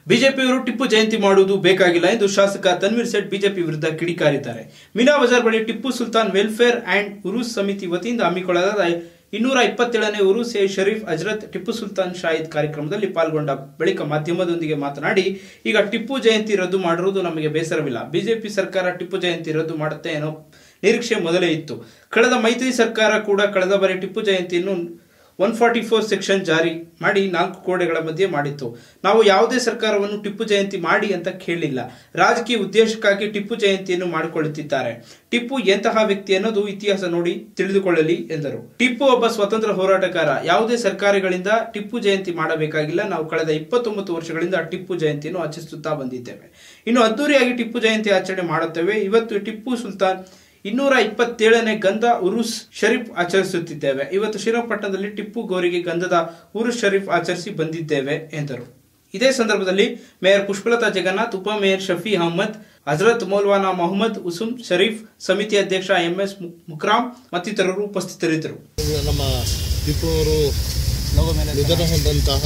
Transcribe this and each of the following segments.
ಬಿಜೆಪಿಯವರು ಟಿಪ್ಪು ಜಯಂತಿ ಮಾಡುವುದು ಬೇಕಾಗಿಲ್ಲ ಎಂದು ಶಾಸಕ ತನ್ವೀರ್ ಸೇಠ್ ಬಿಜೆಪಿ ವಿರುದ್ಧ ಕಿಡಿಕಾರಿದ್ದಾರೆ ಮೀನಾ ಬಜಾರ್ ಬಳಿ ಟಿಪ್ಪು ಸುಲ್ತಾನ್ ವೆಲ್ಫೇರ್ ಅಂಡ್ ಉರುಸ್ ಸಮಿತಿ ವತಿಯಿಂದ ಹಮ್ಮಿಕೊಳ್ಳಲಾದ ಇನ್ನೂರ ಇಪ್ಪತ್ತೇಳನೇ ಉರುಸ್ ಎ ಶರೀಫ್ ಹಜರತ್ ಟಿಪ್ಪು ಸುಲ್ತಾನ್ ಶಾಹಿದ್ ಕಾರ್ಯಕ್ರಮದಲ್ಲಿ ಪಾಲ್ಗೊಂಡ ಬಳಿಕ ಮಾಧ್ಯಮದೊಂದಿಗೆ ಮಾತನಾಡಿ ಈಗ ಟಿಪ್ಪು ಜಯಂತಿ ರದ್ದು ಮಾಡಿರುವುದು ನಮಗೆ ಬೇಸರವಿಲ್ಲ ಬಿಜೆಪಿ ಸರ್ಕಾರ ಟಿಪ್ಪು ಜಯಂತಿ ರದ್ದು ಮಾಡುತ್ತೆ ಏನೋ ನಿರೀಕ್ಷೆ ಮೊದಲೇ ಇತ್ತು ಕಳೆದ ಮೈತ್ರಿ ಸರ್ಕಾರ ಕೂಡ ಕಳೆದ ಬಾರಿ ಟಿಪ್ಪು ಜಯಂತಿಯನ್ನು ಒನ್ ಫಾರ್ಟಿ ಫೋರ್ ಸೆಕ್ಷನ್ ಜಾರಿ ಮಾಡಿ ನಾಲ್ಕು ಕೋಡೆಗಳ ಮಧ್ಯೆ ಮಾಡಿತ್ತು ನಾವು ಯಾವುದೇ ಸರ್ಕಾರವನ್ನು ಟಿಪ್ಪು ಜಯಂತಿ ಮಾಡಿ ಅಂತ ಕೇಳಿಲ್ಲ ರಾಜಕೀಯ ಉದ್ದೇಶಕ್ಕಾಗಿ ಟಿಪ್ಪು ಜಯಂತಿಯನ್ನು ಮಾಡಿಕೊಳ್ಳುತ್ತಿದ್ದಾರೆ ಟಿಪ್ಪು ಎಂತಹ ವ್ಯಕ್ತಿ ಅನ್ನೋದು ಇತಿಹಾಸ ನೋಡಿ ತಿಳಿದುಕೊಳ್ಳಲಿ ಎಂದರು ಟಿಪ್ಪು ಒಬ್ಬ ಸ್ವತಂತ್ರ ಹೋರಾಟಗಾರ ಯಾವುದೇ ಸರ್ಕಾರಗಳಿಂದ ಟಿಪ್ಪು ಜಯಂತಿ ಮಾಡಬೇಕಾಗಿಲ್ಲ ನಾವು ಕಳೆದ ಇಪ್ಪತ್ತೊಂಬತ್ತು ವರ್ಷಗಳಿಂದ ಟಿಪ್ಪು ಜಯಂತಿಯನ್ನು ಆಚರಿಸುತ್ತಾ ಬಂದಿದ್ದೇವೆ ಇನ್ನು ಅದ್ದೂರಿಯಾಗಿ ಟಿಪ್ಪು ಜಯಂತಿ ಆಚರಣೆ ಮಾಡುತ್ತೇವೆ ಇವತ್ತು ಟಿಪ್ಪು ಸುಲ್ತಾನ್ ಇನ್ನೂರ ಇಪ್ಪತ್ತೇಳನೇ ಗಂಧ ಉರುಸ್ ಶರೀಫ್ ಆಚರಿಸುತ್ತಿದ್ದೇವೆ ಇವತ್ತು ಶ್ರೀರಂಗಪಟ್ಟಣದಲ್ಲಿ ಟಿಪ್ಪು ಗೋರಿಗೆ ಗಂಧದ ಉರುಸ್ ಶರೀಫ್ ಆಚರಿಸಿ ಬಂದಿದ್ದೇವೆ ಎಂದರು ಇದೇ ಸಂದರ್ಭದಲ್ಲಿ ಮೇಯರ್ ಪುಷ್ಪಲತಾ ಜಗನ್ನಾಥ್ ಉಪಮೇಯರ್ ಶಫಿ ಅಹಮದ್ ಹಜರತ್ ಮೌಲ್ವಾನಾ ಮೊಹಮ್ಮದ್ ಉಸುಮ್ ಶರೀಫ್ ಸಮಿತಿ ಅಧ್ಯಕ್ಷ ಎಂಎಸ್ ಮುಕ್ರಾಮ್ ಮತ್ತಿತರರು ಉಪಸ್ಥಿತರಿದ್ದರು ನಮ್ಮ ಟಿಪ್ಪು ಅವರು ನಿಧನ ಹೊಂದಂತಹ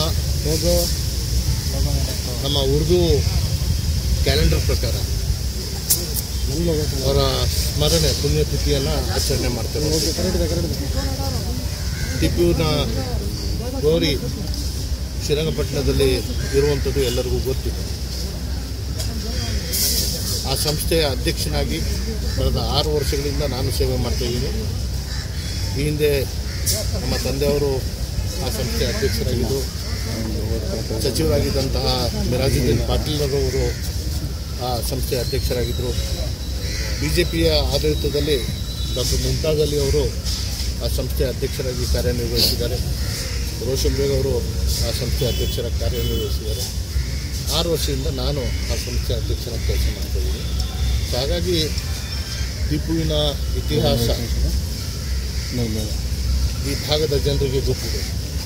ನಮ್ಮ ಉರ್ದು ಕ್ಯಾಲೆಂಡರ್ ಪ್ರಕಾರ ಅವರ ಸ್ಮರಣೆ ಪುಣ್ಯತಿಥಿಯನ್ನು ಆಚರಣೆ ಮಾಡ್ತಾರೆ ಟಿಪ್ಪುವಿನ ಗೌರಿ ಶ್ರೀರಂಗಪಟ್ಟಣದಲ್ಲಿ ಇರುವಂಥದ್ದು ಎಲ್ಲರಿಗೂ ಗೊತ್ತಿದೆ ಆ ಸಂಸ್ಥೆಯ ಅಧ್ಯಕ್ಷನಾಗಿ ಕಳೆದ ಆರು ವರ್ಷಗಳಿಂದ ನಾನು ಸೇವೆ ಮಾಡ್ತಾ ಇದ್ದೀನಿ ಈ ಹಿಂದೆ ನಮ್ಮ ತಂದೆಯವರು ಆ ಸಂಸ್ಥೆಯ ಅಧ್ಯಕ್ಷರಾಗಿದ್ದು ಸಚಿವರಾಗಿದ್ದಂತಹ ಮಿರಾಜುದ್ದೀನ್ ಪಾಟೀಲ್ರವರು ಆ ಸಂಸ್ಥೆಯ ಅಧ್ಯಕ್ಷರಾಗಿದ್ದರು ಬಿ ಜೆ ಪಿಯ ಆಡಳಿತದಲ್ಲಿ ಡಾಕ್ಟರ್ ಮುಮ್ತಾಜ್ ಅಲಿ ಅವರು ಆ ಸಂಸ್ಥೆಯ ಅಧ್ಯಕ್ಷರಾಗಿ ಕಾರ್ಯನಿರ್ವಹಿಸಿದ್ದಾರೆ ರೋಷನ್ ಬೇಗ್ ಅವರು ಆ ಸಂಸ್ಥೆಯ ಅಧ್ಯಕ್ಷರಾಗಿ ಕಾರ್ಯನಿರ್ವಹಿಸಿದ್ದಾರೆ ಆರು ವರ್ಷದಿಂದ ನಾನು ಆ ಸಂಸ್ಥೆಯ ಅಧ್ಯಕ್ಷರಾಗಿ ಕೆಲಸ ಮಾಡ್ತಾಯಿದ್ದೀನಿ ಸೊ ಹಾಗಾಗಿ ಟಿಪ್ಪುವಿನ ಇತಿಹಾಸ ಈ ಭಾಗದ ಜನರಿಗೆ ಗೊತ್ತಿದೆ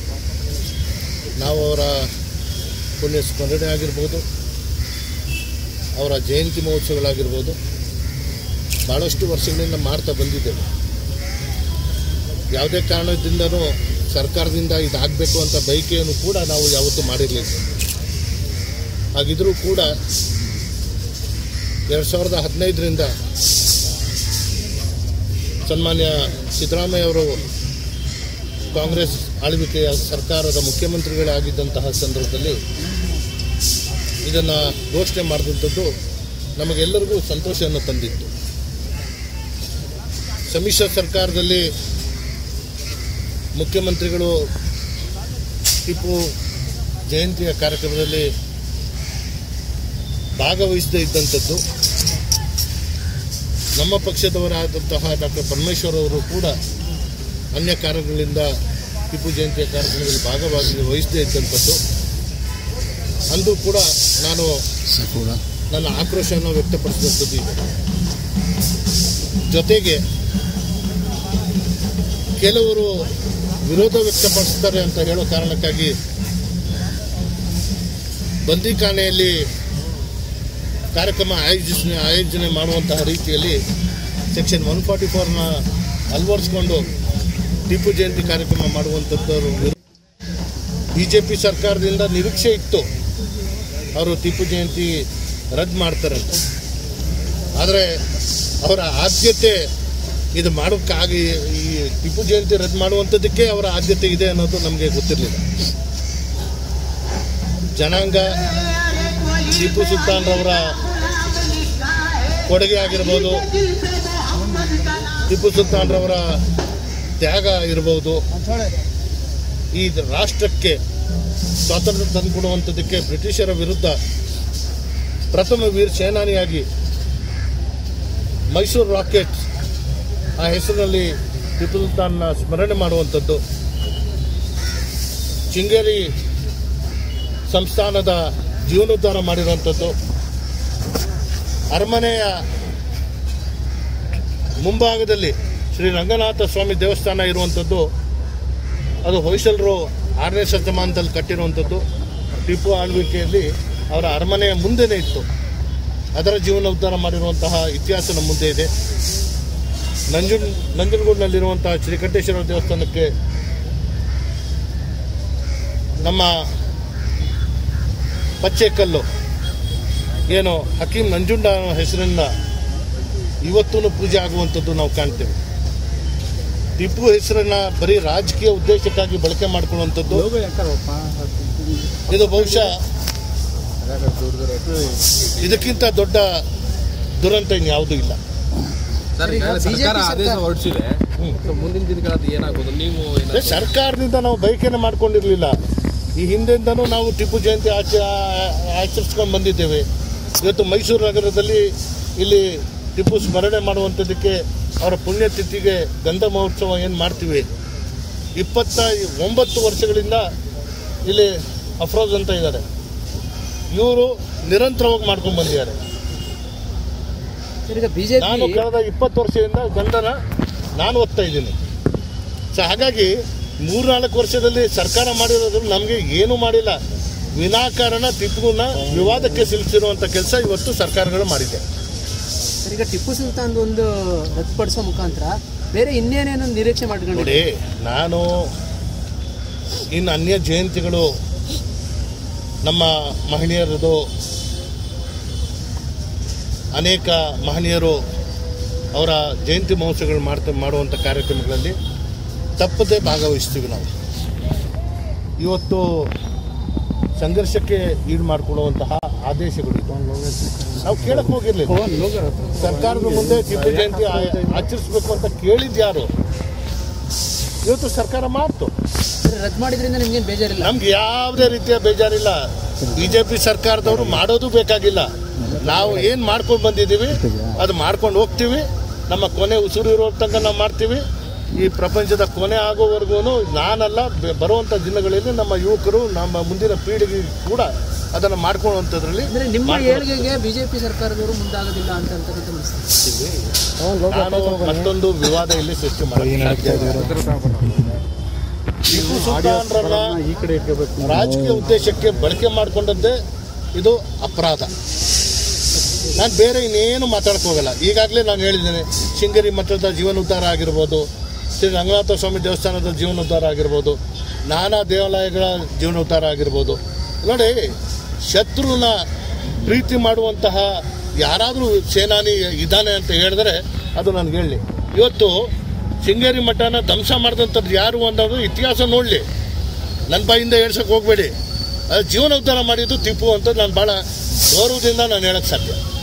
ನಾವು ಅವರ ಪುಣ್ಯ ಸ್ಮರಣೆ ಆಗಿರ್ಬೋದು ಅವರ ಜಯಂತಿ ಮಹೋತ್ಸವಗಳಾಗಿರ್ಬೋದು ಭಾಳಷ್ಟು ವರ್ಷಗಳಿಂದ ಮಾಡ್ತಾ ಬಂದಿದ್ದೇವೆ ಯಾವುದೇ ಕಾರಣದಿಂದನೂ ಸರ್ಕಾರದಿಂದ ಇದಾಗಬೇಕು ಅಂತ ಬಯಕೆಯನ್ನು ಕೂಡ ನಾವು ಯಾವತ್ತೂ ಮಾಡಿರಲಿಲ್ಲ ಹಾಗಿದ್ರೂ ಕೂಡ ಎರಡು ಸಾವಿರದ ಹದಿನೈದರಿಂದ ಸನ್ಮಾನ್ಯ ಸಿದ್ದರಾಮಯ್ಯ ಅವರು ಕಾಂಗ್ರೆಸ್ ಆಳ್ವಿಕೆಯ ಸರ್ಕಾರದ ಮುಖ್ಯಮಂತ್ರಿಗಳಾಗಿದ್ದಂತಹ ಸಂದರ್ಭದಲ್ಲಿ ಇದನ್ನು ಘೋಷಣೆ ಮಾಡಿದಂಥದ್ದು ನಮಗೆಲ್ಲರಿಗೂ ಸಂತೋಷವನ್ನು ತಂದಿತ್ತು ಸಮ್ಮಿಶ್ರ ಸರ್ಕಾರದಲ್ಲಿ ಮುಖ್ಯಮಂತ್ರಿಗಳು ಟಿಪ್ಪು ಜಯಂತಿಯ ಕಾರ್ಯಕ್ರಮದಲ್ಲಿ ಭಾಗವಹಿಸದೇ ಇದ್ದಂಥದ್ದು ನಮ್ಮ ಪಕ್ಷದವರಾದಂತಹ ಡಾಕ್ಟರ್ ಪರಮೇಶ್ವರ್ ಅವರು ಕೂಡ ಅನ್ಯ ಕಾರಣಗಳಿಂದ ಟಿಪ್ಪು ಜಯಂತಿಯ ಕಾರ್ಯಕ್ರಮದಲ್ಲಿ ಭಾಗವಾಗಿ ವಹಿಸದೇ ಇದ್ದಂಥದ್ದು ಅಂದು ಕೂಡ ನಾನು ನನ್ನ ಆಕ್ರೋಶವನ್ನು ವ್ಯಕ್ತಪಡಿಸಿದಂಥದ್ದು ಇದೆ ಜೊತೆಗೆ ಕೆಲವರು ವಿರೋಧ ವ್ಯಕ್ತಪಡಿಸ್ತಾರೆ ಅಂತ ಹೇಳೋ ಕಾರಣಕ್ಕಾಗಿ ಬಂದಿಖಾನೆಯಲ್ಲಿ ಕಾರ್ಯಕ್ರಮ ಆಯೋಜಿಸ ಆಯೋಜನೆ ಮಾಡುವಂತಹ ರೀತಿಯಲ್ಲಿ ಸೆಕ್ಷನ್ ಒನ್ ಫಾರ್ಟಿ ಫೋರ್ನ ಅಳವಡಿಸ್ಕೊಂಡು ಟಿಪ್ಪು ಜಯಂತಿ ಕಾರ್ಯಕ್ರಮ ಮಾಡುವಂಥದ್ದು ಬಿ ಜೆ ಪಿ ಸರ್ಕಾರದಿಂದ ನಿರೀಕ್ಷೆ ಇತ್ತು ಅವರು ಟಿಪ್ಪು ಜಯಂತಿ ರದ್ದು ಮಾಡ್ತಾರಂತ ಆದರೆ ಅವರ ಆದ್ಯತೆ ಇದು ಮಾಡೋಕ್ಕಾಗಿ ಈ ಟಿಪ್ಪು ಜಯಂತಿ ರದ್ದು ಮಾಡುವಂಥದ್ದಕ್ಕೆ ಅವರ ಆದ್ಯತೆ ಇದೆ ಅನ್ನೋದು ನಮಗೆ ಗೊತ್ತಿರಲಿಲ್ಲ ಜನಾಂಗ ಟಿಪ್ಪು ಸುಲ್ತಾನ್ರವರ ಕೊಡುಗೆ ಆಗಿರ್ಬೋದು ಟಿಪ್ಪು ಸುಲ್ತಾನ್ರವರ ತ್ಯಾಗ ಇರ್ಬೋದು ಈ ರಾಷ್ಟ್ರಕ್ಕೆ ಸ್ವಾತಂತ್ರ್ಯ ತಂದುಕೊಡುವಂಥದ್ದಕ್ಕೆ ಬ್ರಿಟಿಷರ ವಿರುದ್ಧ ಪ್ರಥಮ ವೀರ ಸೇನಾನಿಯಾಗಿ ಮೈಸೂರು ರಾಕೆಟ್ ಆ ಹೆಸರಿನಲ್ಲಿ ಟಿಪ್ಪು ಸುಲ್ತಾನ್ನ ಸ್ಮರಣೆ ಮಾಡುವಂಥದ್ದು ಚಿಂಗೇರಿ ಸಂಸ್ಥಾನದ ಜೀವನೋದ್ಧಾರ ಮಾಡಿರುವಂಥದ್ದು ಅರಮನೆಯ ಮುಂಭಾಗದಲ್ಲಿ ಶ್ರೀ ರಂಗನಾಥ ಸ್ವಾಮಿ ದೇವಸ್ಥಾನ ಇರುವಂಥದ್ದು ಅದು ಹೊಯ್ಸಳರು ಆರನೇ ಶತಮಾನದಲ್ಲಿ ಕಟ್ಟಿರುವಂಥದ್ದು ಟಿಪ್ಪು ಆಳ್ವಿಕೆಯಲ್ಲಿ ಅವರ ಅರಮನೆಯ ಮುಂದೆನೇ ಇತ್ತು ಅದರ ಜೀವನೋದ್ಧಾರ ಮಾಡಿರುವಂತಹ ಇತಿಹಾಸ ನಮ್ಮ ಮುಂದೆ ಇದೆ ನಂಜನ್ ನಂಜನಗೂಡಿನಲ್ಲಿರುವಂತಹ ಶ್ರೀಕಂಠೇಶ್ವರ ದೇವಸ್ಥಾನಕ್ಕೆ ನಮ್ಮ ಪಚ್ಚೆಕಲ್ಲು ಏನು ಹಕೀಂ ನಂಜುಂಡ ಅನ್ನೋ ಹೆಸರಿನ ಇವತ್ತೂ ಪೂಜೆ ಆಗುವಂಥದ್ದು ನಾವು ಕಾಣ್ತೇವೆ ಟಿಪ್ಪು ಹೆಸರನ್ನ ಬರೀ ರಾಜಕೀಯ ಉದ್ದೇಶಕ್ಕಾಗಿ ಬಳಕೆ ಮಾಡ್ಕೊಳ್ಳುವಂಥದ್ದು ಇದು ಬಹುಶಃ ಇದಕ್ಕಿಂತ ದೊಡ್ಡ ದುರಂತ ಇನ್ಯಾವುದೂ ಇಲ್ಲ ಸರ್ ಈಗ ಈಗ ಸರ್ಕಾರ BJP ಆದೇಶ ಸರ್ಕಾರ- ಹೊರಡಿಸಿದೆ ಹ್ಮ್. ಸೊ ಮುಂದಿನ ದಿನಗಳಲ್ಲಿ ಏನಾಗ್ಬೋದು ನೀವು ಅದೇ ಏನಾದ್ರು- ಸರ್ಕಾರದಿಂದ ನಾವು ಬೈಕೆನ ಮಾಡ್ಕೊಂಡಿರಲಿಲ್ಲ ಈ ಹಿಂದೆಂದನೂ ನಾವು ಟಿಪ್ಪು ಜಯಂತಿ ಆಚ ಆಚರಿಸ್ಕೊಂಡು ಬಂದಿದ್ದೇವೆ ಇವತ್ತು ಮೈಸೂರು ನಗರದಲ್ಲಿ ಇಲ್ಲಿ ಟಿಪ್ಪು ಸ್ಮರಣೆ ಮಾಡುವಂಥದ್ದಕ್ಕೆ ಅವರ ಪುಣ್ಯತಿಥಿಗೆ ಗಂಧ ಮಹೋತ್ಸವ ಏನು ಮಾಡ್ತೀವಿ ಇಪ್ಪತ್ತ ಒಂಬತ್ತು ವರ್ಷಗಳಿಂದ ಇಲ್ಲಿ ಅಫ್ರೋಜ್ ಅಂತ ಇದ್ದಾರೆ ಇವರು ನಿರಂತರವಾಗಿ ಮಾಡ್ಕೊಂಡು ಬಂದಿದ್ದಾರೆ ಸರ್, ಈಗ ಬಿಜೆಪಿ ನಾನು ಕಳೆದ ಇಪ್ಪತ್ತು ವರ್ಷದಿಂದ ಗಂಧನ ನಾನು ಓದ್ತಾ ಇದ್ದೀನಿ ಸೊ ಹಾಗಾಗಿ ಮೂರ್ನಾಲ್ಕು ವರ್ಷದಲ್ಲಿ ಸರ್ಕಾರ ಮಾಡಿರೋದು ನಮಗೆ ಏನೂ ಮಾಡಿಲ್ಲ ವಿನಾಕಾರಣ ಟಿಪ್ಪುನ ವಿವಾದಕ್ಕೆ ಸಿಲುಕಿರುವಂಥ ಕೆಲಸ ಇವತ್ತು ಸರ್ಕಾರಗಳು ಮಾಡಿದೆ ಸರ್, ಈಗ ಟಿಪ್ಪು ಸುಲ್ತಾನ್ ಒಂದು ರದ್ದುಪಡಿಸೋ ಮುಖಾಂತರ ಬೇರೆ ಇನ್ನೇನೇನು ನಿರೀಕ್ಷೆ ಮಾಡ್ಕೊಂಡಿದ್ದೀರಿ ನೋಡಿ ನಾನು ಇನ್ನು ಅನ್ಯ ಜಯಂತಿಗಳು ನಮ್ಮ ಮಹನೀಯರದು ಅನೇಕ ಮಹನೀಯರು ಅವರ ಜಯಂತಿ ಮಹೋತ್ಸವಗಳು ಮಾಡ್ತಾ ಮಾಡುವಂಥ ಕಾರ್ಯಕ್ರಮಗಳಲ್ಲಿ ತಪ್ಪದೇ ಭಾಗವಹಿಸ್ತೀವಿ ನಾವು ಇವತ್ತು ಸಂಘರ್ಷಕ್ಕೆ ಈಡು ಮಾಡಿಕೊಳ್ಳುವಂತಹ ಆದೇಶಗಳು ಇದ್ವು. ನಾವು ಕೇಳಕ್ಕೆ ಹೋಗಿರ್ಲಿಲ್ಲ ಸರ್ಕಾರದ ಮುಂದೆ ಟಿಪ್ಪು ಜಯಂತಿ ಆ- ಆಚರಿಸ್ಬೇಕು ಅಂತ ಕೇಳಿದ್ ಯಾರು ಇವತ್ತು ಸರ್ಕಾರ ಮಾಡ್ತು ಸರ್, ರದ್ದು ಮಾಡಿದ್ರಿಂದ ನಿಮ್ಗೇನು ಬೇಜಾರಿಲ್ಲ ನಮ್ಗೆ ಯಾವುದೇ ರೀತಿಯ ಬೇಜಾರಿಲ್ಲ ಬಿಜೆಪಿ ಸರ್ಕಾರದವರು ಮಾಡೋದು ಬೇಕಾಗಿಲ್ಲ ನಾವು ಏನು ಮಾಡ್ಕೊಂಡು ಬಂದಿದ್ದೀವಿ ಅದು ಮಾಡ್ಕೊಂಡು ಹೋಗ್ತೀವಿ ನಮ್ಮ ಕೊನೆ ಉಸಿರು ಇರೋ ತನಕ ನಾವು ಮಾಡ್ತೀವಿ ಈ ಪ್ರಪಂಚದ ಕೊನೆ ಆಗೋವರೆಗೂ ನಾನಲ್ಲ ಬೆ- ಬರುವಂಥ ದಿನಗಳಲ್ಲಿ ನಮ್ಮ ಯುವಕರು ನಮ್ಮ ಮುಂದಿನ ಪೀಳಿಗೆ ಕೂಡ ಅದನ್ನು ಮಾಡ್ಕೊಳ್ಳುವಂಥದ್ರಲ್ಲಿ ಅಂದ್ರೆ ನಿಮ್ಮ ಮಾಡ್ಕೊಂಡು ಏಳಿಗೆಗೆ ಬಿಜೆಪಿ ಸರ್ಕಾರದವರು ಮುಂದಾಗೋದಿಲ್ಲ ಅಂತ ಅಂತಕ್ಕಂಥ ಅನಿಸ್ತದೆ ನಾನು ಮತ್ತೊಂದು ವಿವಾದ ಇಲ್ಲಿ ಸೃಷ್ಟಿ ಮಾಡಿ ಟಿಪ್ಪು ಸುಲ್ತಾನ್ರನ್ನ ರಾಜಕೀಯ ಉದ್ದೇಶಕ್ಕೆ ಬಳಕೆ ಮಾಡಿಕೊಂಡದ್ದೇ ಇದು ಅಪರಾಧ ನಾನು ಬೇರೆ ಇನ್ನೇನು ಮಾತಾಡಕ್ಕೆ ಹೋಗಲ್ಲ ಈಗಾಗಲೇ ನಾನು ಹೇಳಿದ್ದೇನೆ ಶೃಂಗೇರಿ ಮಠದ ಜೀವನೋದ್ಧಾರ ಆಗಿರ್ಬೋದು ಶ್ರೀ ರಂಗನಾಥ ಸ್ವಾಮಿ ದೇವಸ್ಥಾನದ ಜೀವನೋದ್ಧಾರ ಆಗಿರ್ಬೋದು ನಾನಾ ದೇವಾಲಯಗಳ ಜೀವನೋದ್ಧಾರ ಆಗಿರ್ಬೋದು ನೋಡಿ ಶತ್ರುನ ಪ್ರೀತಿ ಮಾಡುವಂತಹ ಯಾರಾದರೂ ಸೇನಾನಿ ಇದ್ದಾನೆ ಅಂತ ಹೇಳಿದ್ರೆ ಅದು ನನಗೆ ಹೇಳಲಿ ಇವತ್ತು ಶೃಂಗೇರಿ ಮಠನ ಧ್ವಂಸ ಮಾಡಿದಂಥದ್ದು ಯಾರು ಅನ್ನೋದು ಇತಿಹಾಸ ನೋಡಲಿ ನನ್ನ ಬಾಯಿಂದ ಹೇಳ್ಸಕ್ಕೆ ಹೋಗಬೇಡಿ ಅದು ಜೀವನೋದ್ಧಾರ ಮಾಡಿದ್ದು ಟಿಪ್ಪು ಅಂತ ನಾನು ಭಾಳ ಗೌರವದಿಂದ ನಾನು ಹೇಳಕ್ಕೆ ಸಾಧ್ಯ